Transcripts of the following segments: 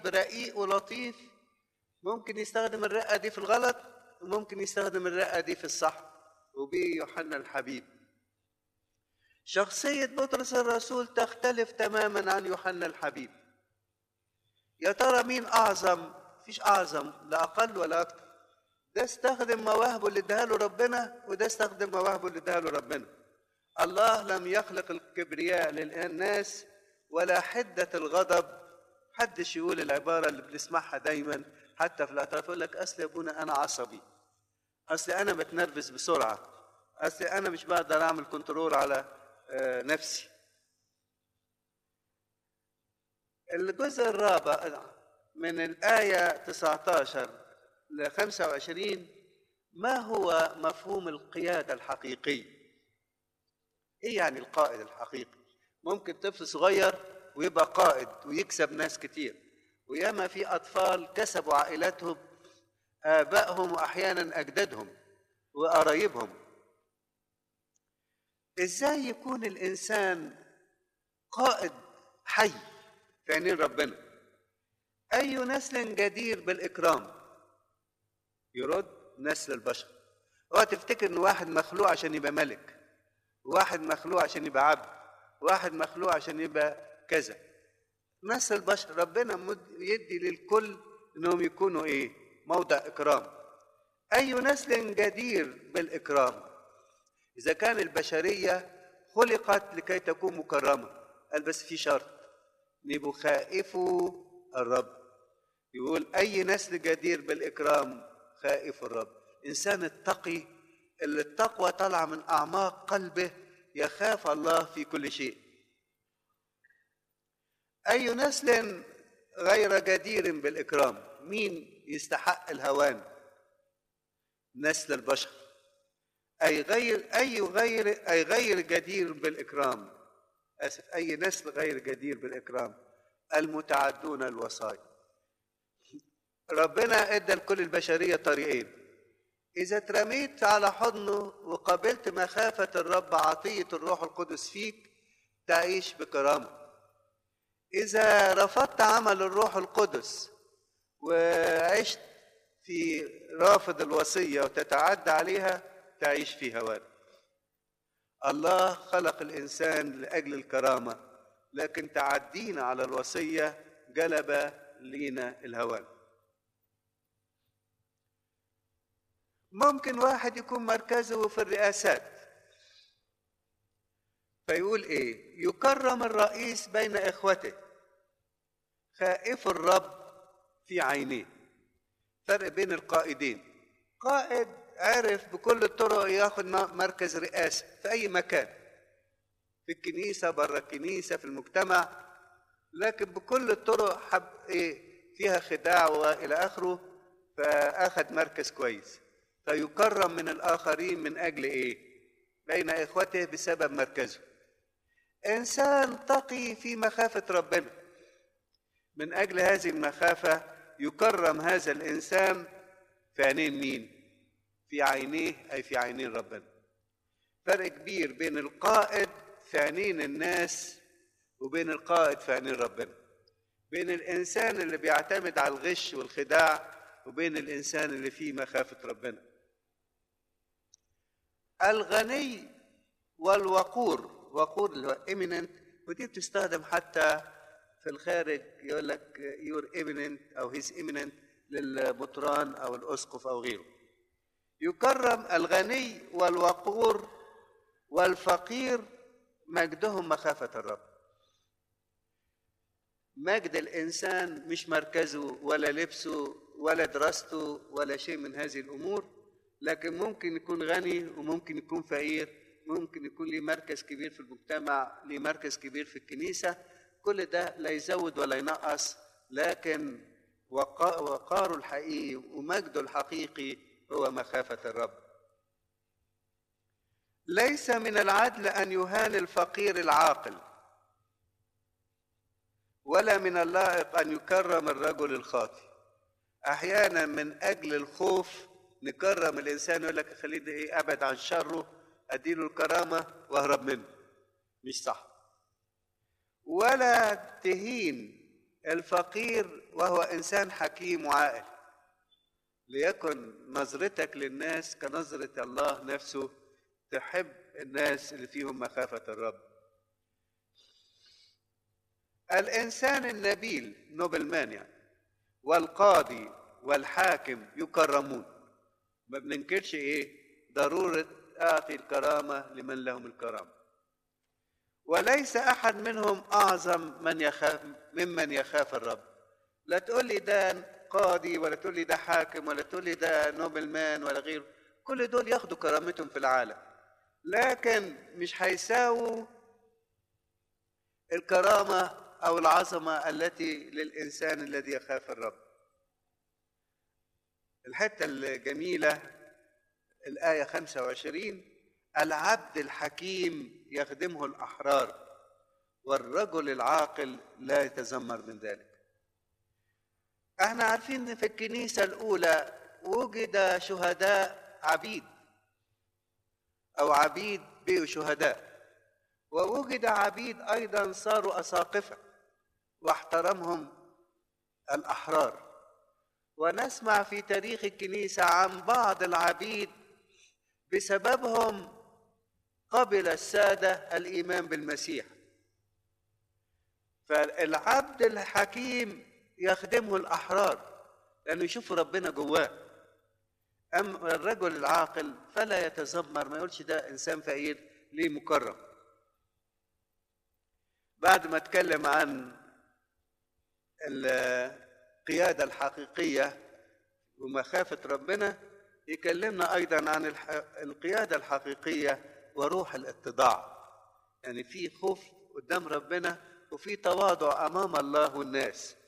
حب رقيق ولطيف ممكن يستخدم الرقة دي في الغلط وممكن يستخدم الرقة دي في الصح وبيه يوحنا الحبيب شخصية بطرس الرسول تختلف تماما عن يوحنا الحبيب يا ترى مين أعظم فيش أعظم لا أقل ولا أكثر ده استخدم مواهبه اللي اداها له ربنا وده استخدم مواهبه اللي اداها له ربنا الله لم يخلق الكبرياء للناس ولا حدة الغضب محدش يقول العبارة اللي بنسمعها دايما حتى في الاعتراف يقول لك أصل يا ابونا أنا عصبي أصل أنا بتنرفز بسرعة أصل أنا مش بقدر أعمل كنترول على آه، نفسي الجزء الرابع من الآية 19 ل 25 ما هو مفهوم القيادة الحقيقي؟ إيه يعني القائد الحقيقي؟ ممكن طفل صغير ويبقى قائد ويكسب ناس كتير وياما في أطفال كسبوا عائلاتهم آبائهم وأحيانا أجدادهم وقرايبهم إزاي يكون الإنسان قائد حي في عينين ربنا أي نسل جدير بالإكرام يرد نسل البشر اوعى تفتكر ان واحد مخلوق عشان يبقى ملك واحد مخلوق عشان يبقى عبد واحد مخلوق عشان يبقى كذا نسل البشر ربنا مد- يدي للكل انهم يكونوا ايه موضع اكرام اي نسل جدير بالاكرام اذا كان البشريه خلقت لكي تكون مكرمه قال بس في شرط نبقوا خائفوا الرب يقول اي نسل جدير بالاكرام خائف الرب انسان التقي اللي التقوى طالعه من اعماق قلبه يخاف الله في كل شيء اي نسل غير جدير بالاكرام مين يستحق الهوان نسل البشر اي غير اي غير اي غير جدير بالاكرام اسف اي نسل غير جدير بالاكرام المتعدون الوصايا ربنا ادى لكل البشريه طريقين اذا اترميت على حضنه وقبلت مخافه الرب عطيه الروح القدس فيك تعيش بكرامه اذا رفضت عمل الروح القدس وعشت في رافض الوصيه وتتعدى عليها تعيش في هوان الله خلق الانسان لاجل الكرامه لكن تعدينا على الوصيه جلب لينا الهوان ممكن واحد يكون مركزه في الرئاسات فيقول ايه يكرم الرئيس بين اخوته خائف الرب في عينيه فرق بين القائدين قائد عرف بكل الطرق ياخد مركز رئاسة في أي مكان في الكنيسة بره الكنيسة في المجتمع لكن بكل الطرق حب إيه فيها خداع وإلى آخره فأخذ مركز كويس فيكرم من الآخرين من أجل إيه بين إخوته بسبب مركزه إنسان تقي في مخافة ربنا من أجل هذه المخافة يكرم هذا الإنسان في عينين مين؟ في عينيه أي في عينين ربنا فرق كبير بين القائد في عينين الناس وبين القائد في عينين ربنا بين الإنسان اللي بيعتمد على الغش والخداع وبين الإنسان اللي فيه مخافة ربنا الغني والوقور وقور اللي هو eminent ودي بتستخدم حتى في الخارج يقول لك يور eminent أو هيز eminent للبطران أو الأسقف أو غيره يكرم الغني والوقور والفقير مجدهم مخافة الرب مجد الإنسان مش مركزه ولا لبسه ولا دراسته ولا شيء من هذه الأمور لكن ممكن يكون غني وممكن يكون فقير ممكن يكون ليه مركز كبير في المجتمع ليه مركز كبير في الكنيسة كل ده لا يزود ولا ينقص لكن وقاره الحقيقي ومجده الحقيقي هو مخافة الرب ليس من العدل أن يهان الفقير العاقل ولا من اللائق أن يكرم الرجل الخاطئ أحيانا من أجل الخوف نكرم الإنسان يقول لك خليه ده إيه أبعد عن شره أديله الكرامة وأهرب منه مش صح ولا تهين الفقير وهو إنسان حكيم وعاقل ليكن نظرتك للناس كنظرة الله نفسه تحب الناس اللي فيهم مخافة الرب الإنسان النبيل نوبل مان يعني والقاضي والحاكم يكرمون ما بننكرش إيه ضرورة أعطي الكرامة لمن لهم الكرامة وليس أحد منهم أعظم من يخاف ممن يخاف الرب لا تقول لي ده قاضي ولا تقول لي ده حاكم ولا تقول لي ده نوبل مان ولا غيره كل دول ياخدوا كرامتهم في العالم لكن مش هيساووا الكرامة أو العظمة التي للإنسان الذي يخاف الرب الحتة الجميلة الآية 25 العبد الحكيم يخدمه الأحرار والرجل العاقل لا يتذمر من ذلك احنا عارفين ان في الكنيسة الأولى وجد شهداء عبيد أو عبيد بقوا شهداء ووجد عبيد أيضا صاروا أساقفة واحترمهم الأحرار ونسمع في تاريخ الكنيسة عن بعض العبيد بسببهم قبل السادة الإيمان بالمسيح فالعبد الحكيم يخدمه الأحرار لأنه يشوف ربنا جواه أما الرجل العاقل فلا يتذمر ما يقولش ده إنسان فقير ليه مكرم بعد ما اتكلم عن القيادة الحقيقية ومخافة ربنا يكلمنا أيضا عن القيادة الحقيقية وروح الاتضاع يعني في خوف قدام ربنا وفي تواضع أمام الله والناس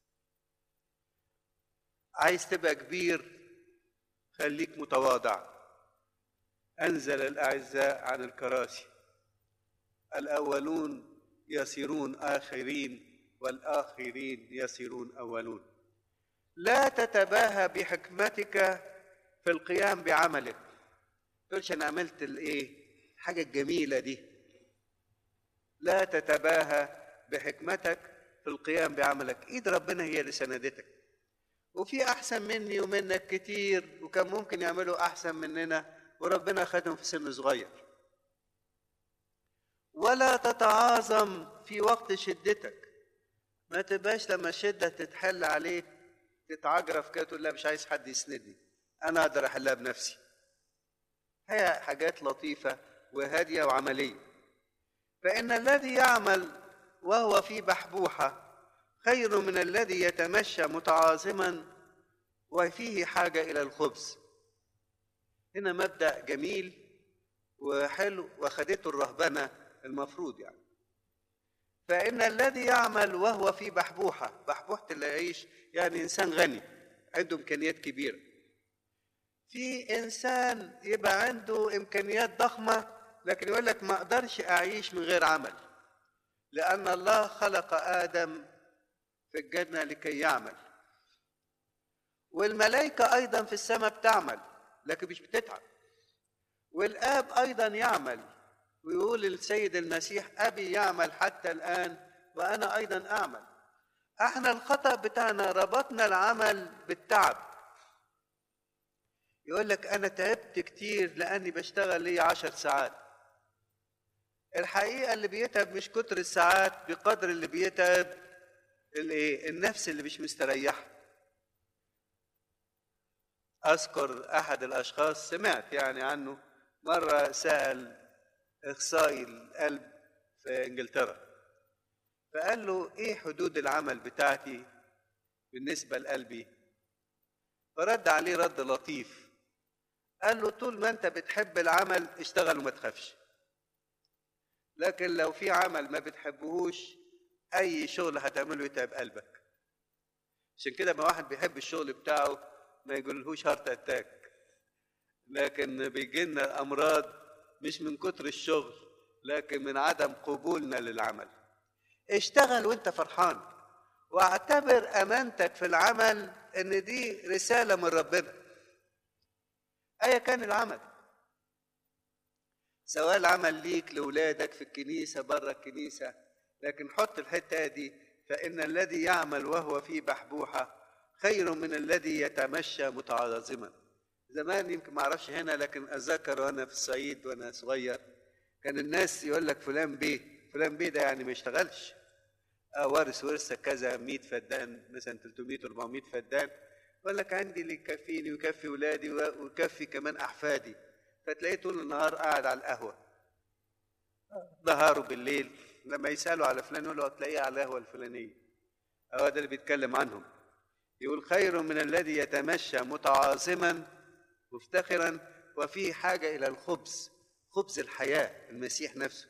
عايز تبقى كبير خليك متواضع أنزل الأعزاء عن الكراسي الأولون يصيرون آخرين والآخرين يصيرون أولون لا تتباهى بحكمتك في القيام بعملك تقولش أنا عملت الإيه حاجة الجميلة دي لا تتباهى بحكمتك في القيام بعملك ايد ربنا هي اللي سندتك وفي احسن مني ومنك كتير وكان ممكن يعملوا احسن مننا وربنا خدهم في سن صغير ولا تتعاظم في وقت شدتك ما تبقاش لما الشدة تتحل عليك تتعجرف كده تقول لا مش عايز حد يسندني انا اقدر احلها بنفسي هي حاجات لطيفة وهادية وعملية فإن الذي يعمل وهو في بحبوحة خير من الذي يتمشى متعاظما وفيه حاجة إلى الخبز هنا مبدأ جميل وحلو وخدته الرهبنة المفروض يعني فإن الذي يعمل وهو في بحبوحة بحبوحة اللي يعيش يعني إنسان غني عنده إمكانيات كبيرة في إنسان يبقى عنده إمكانيات ضخمة لكن يقول لك ما أقدرش أعيش من غير عمل لأن الله خلق آدم في الجنة لكي يعمل والملائكة أيضا في السماء بتعمل لكن مش بتتعب والآب أيضا يعمل ويقول السيد المسيح أبي يعمل حتى الآن وأنا أيضا أعمل احنا الخطأ بتاعنا ربطنا العمل بالتعب يقول لك أنا تعبت كتير لأني بشتغل لي عشر ساعات الحقيقة اللي بيتعب مش كتر الساعات بقدر اللي بيتعب الايه النفس اللي مش مستريحة أذكر أحد الأشخاص سمعت يعني عنه مرة سأل إخصائي القلب في إنجلترا فقال له إيه حدود العمل بتاعتي بالنسبة لقلبي فرد عليه رد لطيف قال له طول ما أنت بتحب العمل اشتغل وما تخافش لكن لو في عمل ما بتحبهوش اي شغل هتعمله يتعب قلبك عشان كده ما واحد بيحب الشغل بتاعه ما يقولهوش هارت اتاك لكن بيجي لنا امراض مش من كتر الشغل لكن من عدم قبولنا للعمل اشتغل وانت فرحان واعتبر امانتك في العمل ان دي رساله من ربنا ايا كان العمل سواء العمل ليك لولادك في الكنيسة بره الكنيسة لكن حط الحتة دي فإن الذي يعمل وهو في بحبوحة خير من الذي يتمشى متعاظما زمان يمكن ما اعرفش هنا لكن اتذكر وانا في الصعيد وانا صغير كان الناس يقول لك فلان بيه فلان بيه ده يعني ما يشتغلش آه وارث ورثه كذا 100 فدان مثلا 300 400 فدان يقول لك عندي اللي يكفيني ويكفي ولادي ويكفي كمان احفادي فتلاقيه طول النهار قاعد على القهوه نهاره بالليل لما يسالوا على فلان يقول له تلاقيه على القهوه الفلانيه هو ده اللي بيتكلم عنهم يقول خير من الذي يتمشى متعاظما مفتخرا وفيه حاجه الى الخبز خبز الحياه المسيح نفسه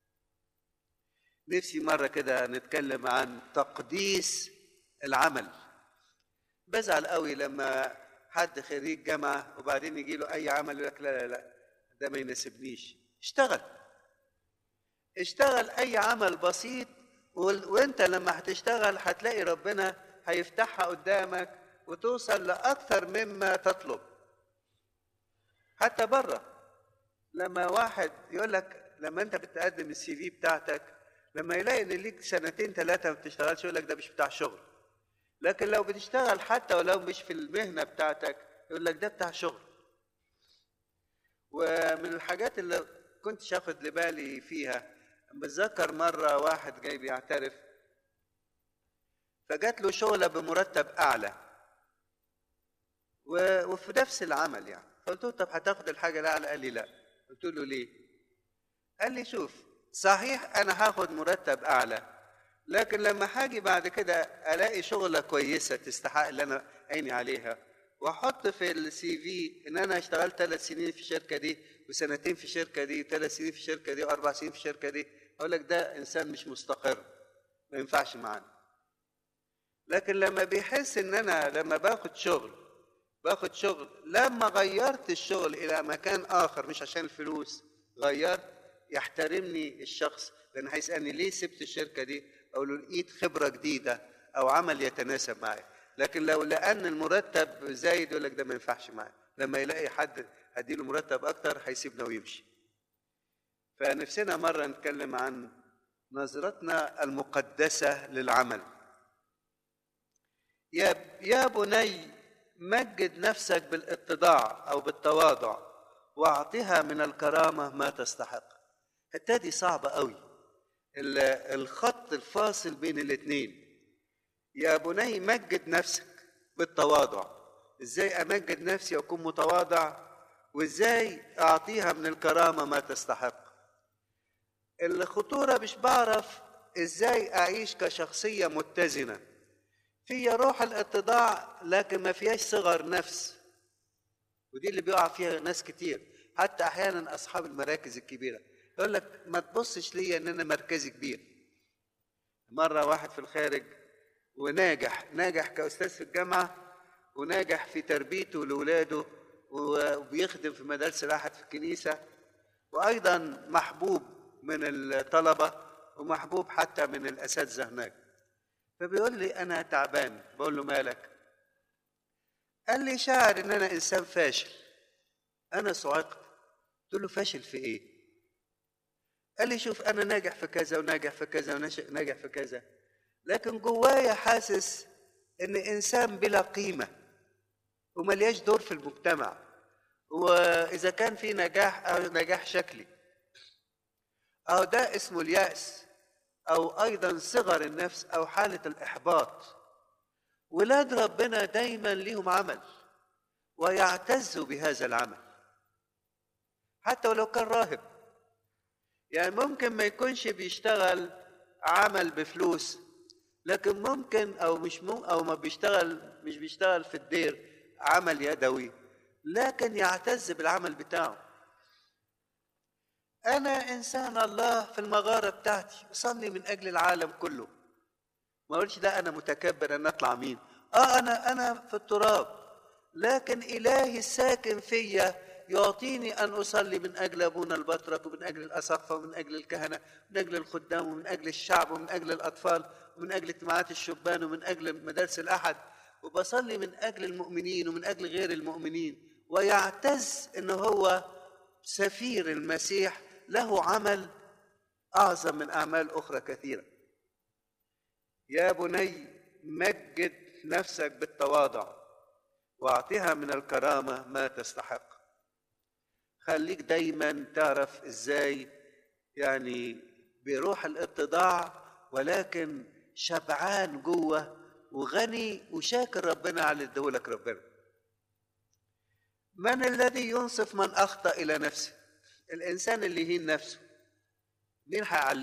نفسي مره كده نتكلم عن تقديس العمل بزعل قوي لما حد خريج جامعه وبعدين يجي له اي عمل يقول لك لا لا لا ده ما يناسبنيش اشتغل اشتغل اي عمل بسيط وانت لما هتشتغل هتلاقي ربنا هيفتحها قدامك وتوصل لاكثر مما تطلب حتى بره لما واحد يقول لك لما انت بتقدم السي في بتاعتك لما يلاقي ان ليك سنتين ثلاثه ما بتشتغلش يقول لك ده مش بتاع شغل لكن لو بتشتغل حتى ولو مش في المهنه بتاعتك يقول لك ده بتاع شغل ومن الحاجات اللي كنتش اخد لبالي فيها بتذكر مره واحد جاي بيعترف فجات له شغله بمرتب اعلى وفي نفس العمل يعني قلت له طب هتاخد الحاجه الاعلى قال لي لا قلت له ليه قال لي شوف صحيح انا هاخد مرتب اعلى لكن لما هاجي بعد كده الاقي شغله كويسه تستحق اللي انا عيني عليها واحط في السي في ان انا اشتغلت ثلاث سنين في الشركه دي وسنتين في الشركه دي وثلاث سنين في الشركه دي واربع سنين في الشركه دي اقول لك ده انسان مش مستقر ما ينفعش معانا لكن لما بيحس ان انا لما باخد شغل باخد شغل لما غيرت الشغل الى مكان اخر مش عشان الفلوس غيرت يحترمني الشخص لان هيسالني ليه سبت الشركه دي او له لقيت خبره جديده او عمل يتناسب معي لكن لو لان المرتب زايد يقول لك ده ما ينفعش معايا لما يلاقي حد هديله مرتب اكتر هيسيبنا ويمشي فنفسنا مره نتكلم عن نظرتنا المقدسه للعمل يا يا بني مجد نفسك بالاتضاع او بالتواضع واعطها من الكرامه ما تستحق الحته دي صعبه قوي الخط الفاصل بين الاثنين يا بني مجد نفسك بالتواضع ازاي امجد نفسي واكون متواضع وازاي اعطيها من الكرامه ما تستحق الخطوره مش بعرف ازاي اعيش كشخصيه متزنه في روح الاتضاع لكن ما فيهاش صغر نفس ودي اللي بيقع فيها ناس كتير حتى احيانا اصحاب المراكز الكبيره يقول لك ما تبصش ليا ان انا مركزي كبير مره واحد في الخارج وناجح ناجح كاستاذ في الجامعه وناجح في تربيته لاولاده وبيخدم في مدارس الاحد في الكنيسه وايضا محبوب من الطلبه ومحبوب حتى من الاساتذه هناك فبيقول لي انا تعبان بقول له مالك قال لي شاعر ان انا انسان فاشل انا صعقت قلت له فاشل في ايه قال لي شوف انا ناجح في كذا وناجح في كذا وناجح في كذا لكن جوايا حاسس ان انسان بلا قيمه وملياش دور في المجتمع واذا كان في نجاح او نجاح شكلي او ده اسمه الياس او ايضا صغر النفس او حاله الاحباط ولاد ربنا دايما ليهم عمل ويعتزوا بهذا العمل حتى ولو كان راهب يعني ممكن ما يكونش بيشتغل عمل بفلوس لكن ممكن او مش مم او ما بيشتغل مش بيشتغل في الدير عمل يدوي لكن يعتز بالعمل بتاعه انا انسان الله في المغاره بتاعتي اصلي من اجل العالم كله ما اقولش ده انا متكبر ان اطلع مين اه انا انا في التراب لكن الهي الساكن فيا يعطيني ان اصلي من اجل ابونا البطرك ومن اجل الاساقفه ومن اجل الكهنه من اجل الخدام ومن اجل الشعب ومن اجل الاطفال ومن اجل اجتماعات الشبان ومن اجل مدارس الاحد وبصلي من اجل المؤمنين ومن اجل غير المؤمنين ويعتز ان هو سفير المسيح له عمل اعظم من اعمال اخرى كثيره يا بني مجد نفسك بالتواضع واعطها من الكرامة ما تستحق خليك دايما تعرف ازاي يعني بروح الاتضاع ولكن شبعان جوه وغني وشاكر ربنا على اللي ادولك ربنا من الذي ينصف من اخطا الى نفسه الانسان اللي يهين نفسه مين هيعلمه